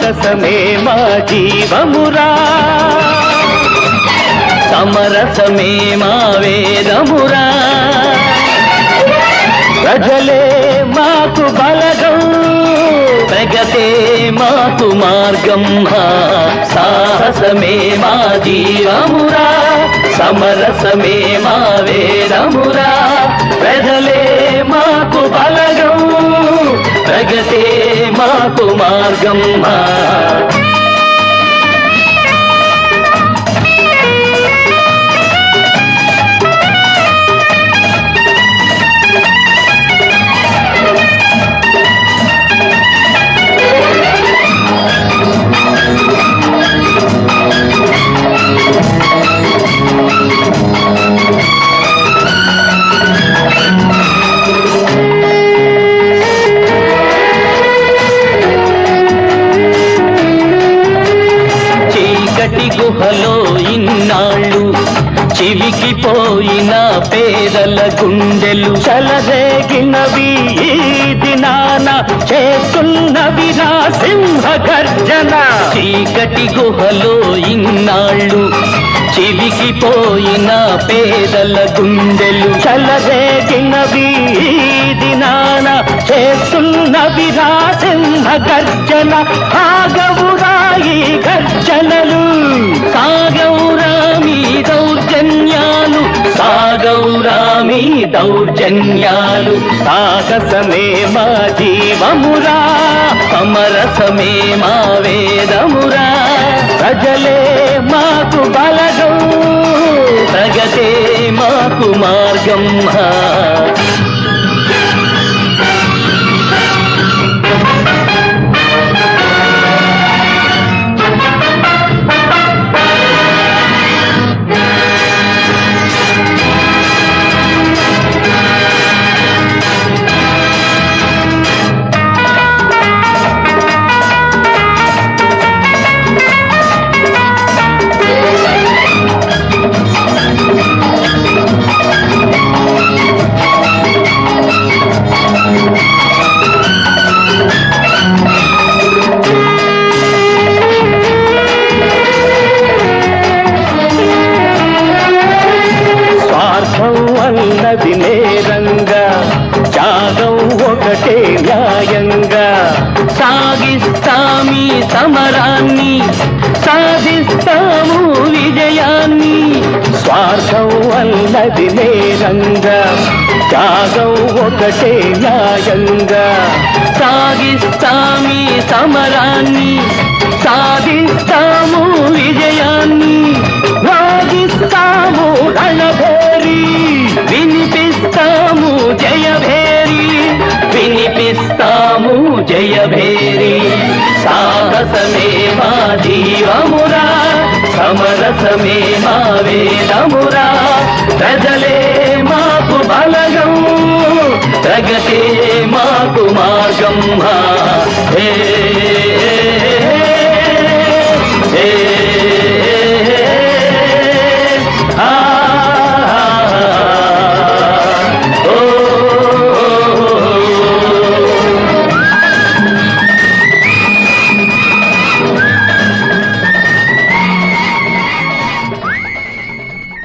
సాహసమే మా జీవమురా సమరసమే మా వేదమురా ప్రజలే మాకు బలగం ప్రగతే మాకు మార్గం సాహసమే మా జీవమురా సమరసమే మా వేదమురా ప్రజలే మాకు బలగం ప్రగతే మాకు మార్గం చీకటి గుహలో ఇన్నాళ్ళు చివికి పోయిన పేదల గుండెలు చలరేగినవి ఈ దినాన చేస్తున్నవి నా సింహ గర్జన చీకటి గుహలో ఇన్నాళ్ళు చివికి పోయిన పేదల గుండెలు చలరేగినవి ఈ దినాన చేస్తున్నవి నా సింహ గర్జన ఆగవురా ఈ గర్జనలు సాగౌరా మీ దౌర్జన్యాలు సాగౌరా మీ దౌర్జన్యాలు సాహసమే మా జీవమురా సమరసమే మా వేదమురా ప్రజలే మాకు బలగం ప్రగతే మాకు మార్గం స్వార్థం అన్నది నేరంగా త్యాగం ఒకటే న్యాయంగా సాగిస్తామీ సమరాన్ని సాధిస్తాము విజయాన్ని స్వార్థం అన్నది నేరంగా త్యాగం ఒకటే న్యాయంగా సాగిస్తామీ సమరాన్ని సాధిస్తాము విజయాన్ని రాగిస్తాము రణభేరి వినిపిస్తాము జయభేరి వినిపిస్తాము జయభేరి సాహసమే మా జీవమురా సమరసమే మా వేదమురా ప్రజలే మాకు బలగం ప్రగతే మాకు మార్గం హే హే, హే